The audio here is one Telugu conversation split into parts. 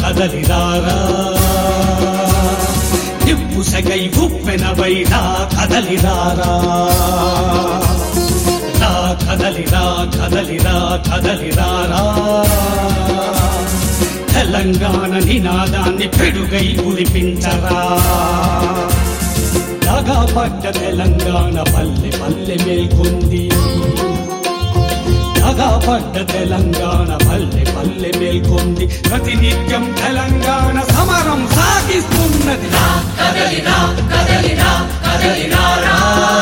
కదలిరారా నిప్పు సెగై ఉప్పెనవైరా కదలిరారా రా కదలిరా కదలిరా కదలిరారా తెలంగాణ నినాదాన్ని పెడుగై ఉరిపించరా పడ్డ తెలంగాణ పల్లె పల్లె మేల్కొంది పడ్డ తెలంగాణ పల్లె పల్లె మేల్కొంది ప్రతినిత్యం తెలంగాణ సమరం సాగిస్తున్నది రా కదలిరా కదలిరా కదలిరారా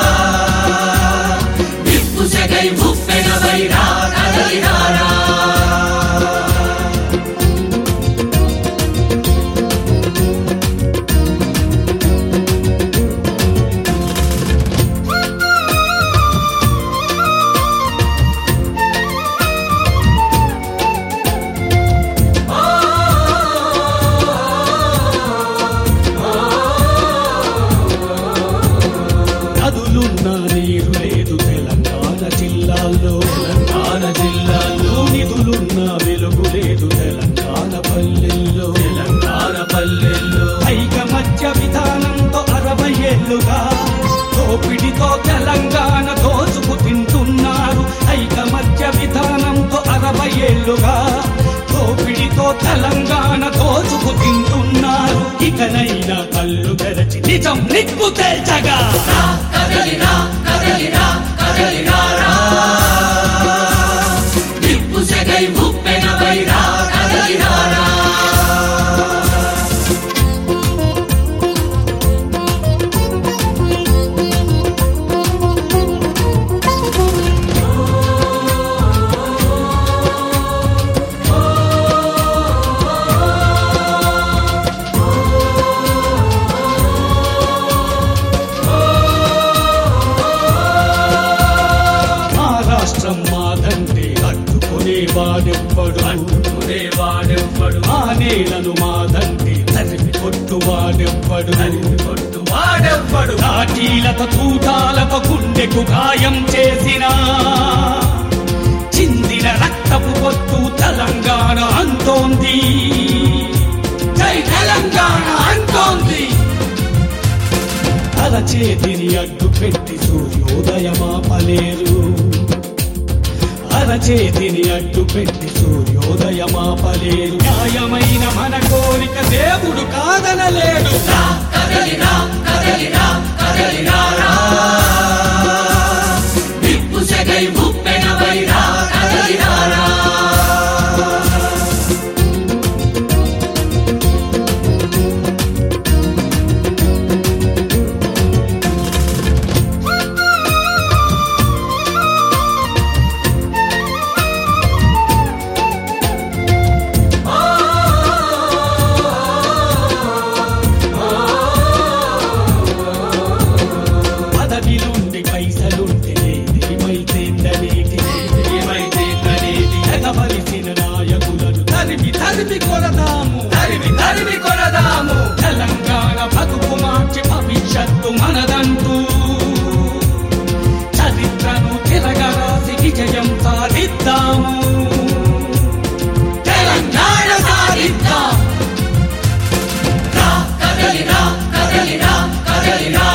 నిప్పు సెగై ఉప్పెన వైరా కదలిరారా నదులున్న నీరు లేదు తెలంగాణ జిల్లాల్లో తెలంగాణ జిల్లాల్లో నిధులున్న వెలుగు లేదు తెలంగాణ పల్లెల్లో తెలంగాణ పల్లెల్లో ఐకమత్య విధానంతో అరవై ఏళ్లుగా దోపిడితో తెలంగాణ దోచుకు తింటున్నారు ఐకమత్య విధానంతో అరవై ఏళ్లుగా దోపిడితో తెలంగాణ దోచుకు తింటున్నారు ఇకనైనా కళ్ళు తెరచి నిజం నిగ్గు తేల్చగా కదలిరా కదలిరా కదలిరారా నిప్పు సెగై ఉప్పెన వైరా కదలిరారా మా రాష్ట్రం మాదంటే అడ్డుకునేవాడెవ్వడు అడ్డుకునేవాడెవ్వడు మా నేలను మాదంటే తరిమి కొట్టువాడెవ్వడు తరిమి కొట్టువాడెవ్వడు లాఠీలతో తూటాలతో గుండెకు గాయం చేసిన చిందిన రక్తపు పొత్తు తెలంగాణ అంటోంది జై తెలంగాణ అంటోంది అరచేతిని అడ్డు పెట్టి సూర్యోదయమాపలేరు అరచేతిని అడ్డు పెట్టి సూర్యోదయమాపలేరు న్యాయమైన మన కోరిక దేవుడు కాదనలేడు కదలిరా కదలిరా కదలిరారా నిప్పు సెగై ఉప్పెన వైరా కదలిరారా పదవిలుండి పైసలుంటే ఏమైతేందనేది ఏమైతేందనేది ఎగవలసిన నాయకులను తరిమి తరిమి కొరదాము తరిమి తరిమి కొరదాము తెలంగాణ బతుకు మార్చి భవిష్యత్తు మనదంటూ చరిత్రను తిరగరాసి విజయం సాధిద్దాము తెలంగాణ సాధిద్దాం కదలిరా కదలిరా కదలిరా